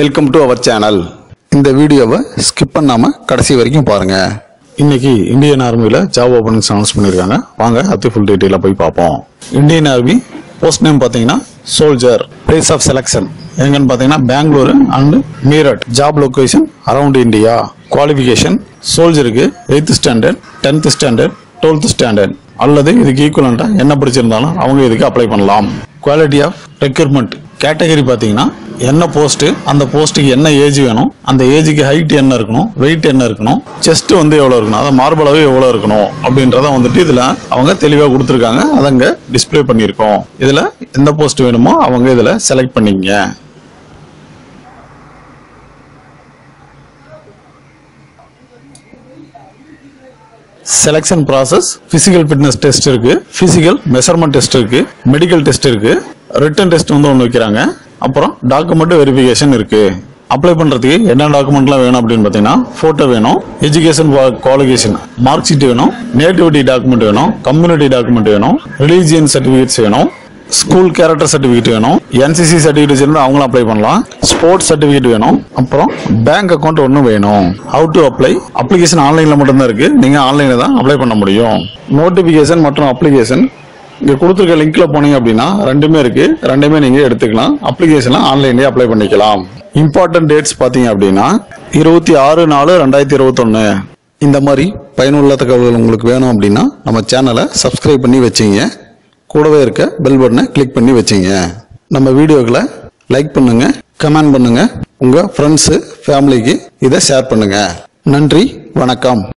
welcome to our channel இந்த வீடியோவை skip பண்ணாமல் கடைசி வரைக்கும் பாருங்கள் இன்னைக்கு இந்தியன் ஆர்மியில் ஜாப் ஓப்பனிங்ஸ் அனௌன்ஸ் பண்ணியிருக்காங்க வாங்க அது ஃபுல் டீட்டெயிலாக போய் பார்ப்போம் இந்தியன் ஆர்மி போஸ்ட் நேம் பார்த்தீங்கன்னா சோல்ஜர் பிளேஸ் ஆஃப் செலெக்ஷன் எங்கன்னு பார்த்தீங்கன்னா Bengaluru and Meerut job location around India qualification சோல்ஜருக்கு eighth standard tenth standard twelfth standard அல்லது இதுக்கு ஈக்குவலண்டா என்ன படிச்சிருந்தாலும் அவங்க இதுக்கு அப்ளை பண்ணலாம் குவாலிட்டி ஆஃப் ரெக்ரூட்மெண்ட் கேட்டகரி பார்த்தீங்கன்னா என்ன போஸ்ட் அந்த போஸ்ட்டுக்கு என்ன ஏஜ் வேணும் அந்த ஏஜுக்கு ஹைட் என்ன இருக்கணும் வெயிட் என்ன இருக்கணும் செஸ்ட் வந்து எவ்வளோ இருக்கணும் அதாவது மார்பளவு எவ்வளோ இருக்கணும் அப்படின்றத வந்துட்டு இதில் அவங்க தெளிவாக கொடுத்துருக்காங்க அதை அங்கே டிஸ்ப்ளே பண்ணியிருக்கோம் இதில் எந்த போஸ்ட் வேணுமோ அவங்க இதில் செலக்ட் பண்ணிக்கங்க selection process physical fitness test இருக்கு பிசிக்கல் மெஷர்மெண்ட் டெஸ்ட் இருக்கு மெடிக்கல் டெஸ்ட் இருக்கு ரிட்டன் டெஸ்ட் வந்து ஒன்று வைக்கிறாங்க அப்புறம் டாக்குமெண்ட் வெரிஃபிகேஷன் இருக்கு அப்ளை பண்றதுக்கு என்ன டாக்குமெண்ட்லாம் வேணும் அப்படின்னு பார்த்தீங்கன்னா போட்டோ வேணும் எஜுகேஷன் குவாலிஃபிகேஷன் மார்க் ஷீட் வேணும் நேட்டிவிட்டி டாக்குமெண்ட் வேணும் கம்யூனிட்டி டாக்குமெண்ட் வேணும் ரிலீஜியன் சர்டிஃபிகேட்ஸ் வேணும் ஸ்கூல் கேரக்டர் சர்டிஃபிகேட் வேணும் என்சிசி சர்டிஃபிகேட் இருந்தால் அவங்களும் அப்ளை பண்ணலாம் ஸ்போர்ட்ஸ் சர்டிஃபிகேட் வேணும் அப்புறம் பேங்க் அக்கௌண்ட் ஒன்று வேணும் ஹவு டு அப்ளை அப்ளிகேஷன் ஆன்லைனில் மட்டும்தான் இருக்கு நீங்கள் ஆன்லைனில் தான் அப்ளை பண்ண முடியும் நோட்டிஃபிகேஷன் மற்றும் அப்ளிகேஷன் இங்கே கொடுத்துருக்க லிங்க்ல போனீங்க அப்படின்னா ரெண்டுமே இருக்கு ரெண்டுமே நீங்கள் எடுத்துக்கலாம் அப்ளிகேஷனை ஆன்லைன்லேயே அப்ளை பண்ணிக்கலாம் இம்பார்ட்டன்ட் டேட்ஸ் பார்த்தீங்க அப்படின்னா இருபத்தி ஆறு நாலு ரெண்டாயிரத்தி இருபத்தொன்னு இந்த மாதிரி பயனுள்ள தகவல்கள் உங்களுக்கு வேணும் அப்படின்னா நம்ம சேனலை சப்ஸ்கிரைப் பண்ணி வச்சிங்க கூடவே இருக்க பெல் பட்டனை கிளிக் பண்ணி வச்சிங்க நம்ம வீடியோக்களை லைக் பண்ணுங்க கமெண்ட் பண்ணுங்க உங்க ஃப்ரெண்ட்ஸு ஃபேமிலிக்கு இதை ஷேர் பண்ணுங்க நன்றி வணக்கம்